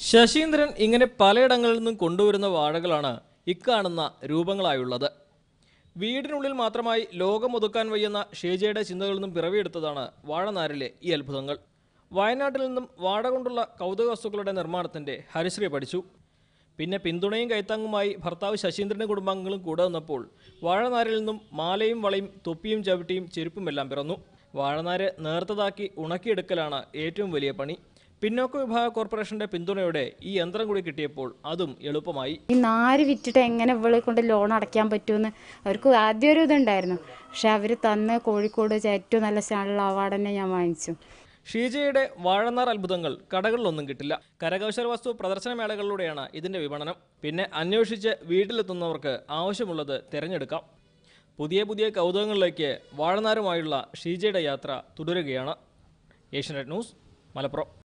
ശശീന്ദ്രൻ ഇങ്ങനെ പലയിടങ്ങളിൽ നിന്നും കൊണ്ടുവരുന്ന വാഴകളാണ് ഇക്കാണുന്ന രൂപങ്ങളായുള്ളത് വീടിനുള്ളിൽ മാത്രമായി ലോകമൊതുക്കാൻ വയ്യുന്ന ഷേജയുടെ ചിന്തകളിൽ നിന്നും പിറവിയെടുത്തതാണ് വാഴനാരിലെ ഈ അത്ഭുതങ്ങൾ വയനാട്ടിൽ നിന്നും വാഴ കൊണ്ടുള്ള കൗതുക വസ്തുക്കളുടെ നിർമ്മാണത്തിന്റെ ഹരിശ്രീ പഠിച്ചു പിന്നെ പിന്തുണയും കൈത്താങ്ങുമായി ഭർത്താവ് ശശീന്ദ്രനും കുടുംബാംഗങ്ങളും കൂടെ വന്നപ്പോൾ വാഴനാരിൽ നിന്നും മാലയും വളയും തൊപ്പിയും ചവിട്ടിയും ചെരുപ്പുമെല്ലാം പിറന്നു വാഴനാര് നേർത്തതാക്കി ഉണക്കിയെടുക്കലാണ് ഏറ്റവും വലിയ പണി പിന്നോക്ക വിഭാഗ കോർപ്പറേഷന്റെ പിന്തുണയോടെ ഈ യന്ത്രം കൂടി കിട്ടിയപ്പോൾ അതും എളുപ്പമായി ഈ നാര് വിറ്റിട്ട് എങ്ങനെ ഇവളെ കൊണ്ട് ലോൺ അടയ്ക്കാൻ പറ്റുമെന്ന് അവർക്ക് ആദ്യം ഒരു ഇതുണ്ടായിരുന്നു പക്ഷെ അവർ തന്ന കോഴിക്കോട് വെച്ച ഏറ്റവും നല്ല സ്റ്റാൻഡുള്ള അവാർഡ് തന്നെ ഞാൻ വാങ്ങിച്ചു ഷീജയുടെ വാഴനാർ അത്ഭുതങ്ങൾ കടകളിലൊന്നും കിട്ടില്ല കരകൗശല വസ്തു പ്രദർശനമേളകളിലൂടെയാണ് ഇതിന്റെ വിപണനം പിന്നെ അന്വേഷിച്ച് വീട്ടിലെത്തുന്നവർക്ക് ആവശ്യമുള്ളത് തിരഞ്ഞെടുക്കാം പുതിയ പുതിയ കൗതുകങ്ങളിലേക്ക് വാഴനാരുമായുള്ള ഷീജയുടെ യാത്ര തുടരുകയാണ് ഏഷ്യനെറ്റ് ന്യൂസ് മലപ്പുറം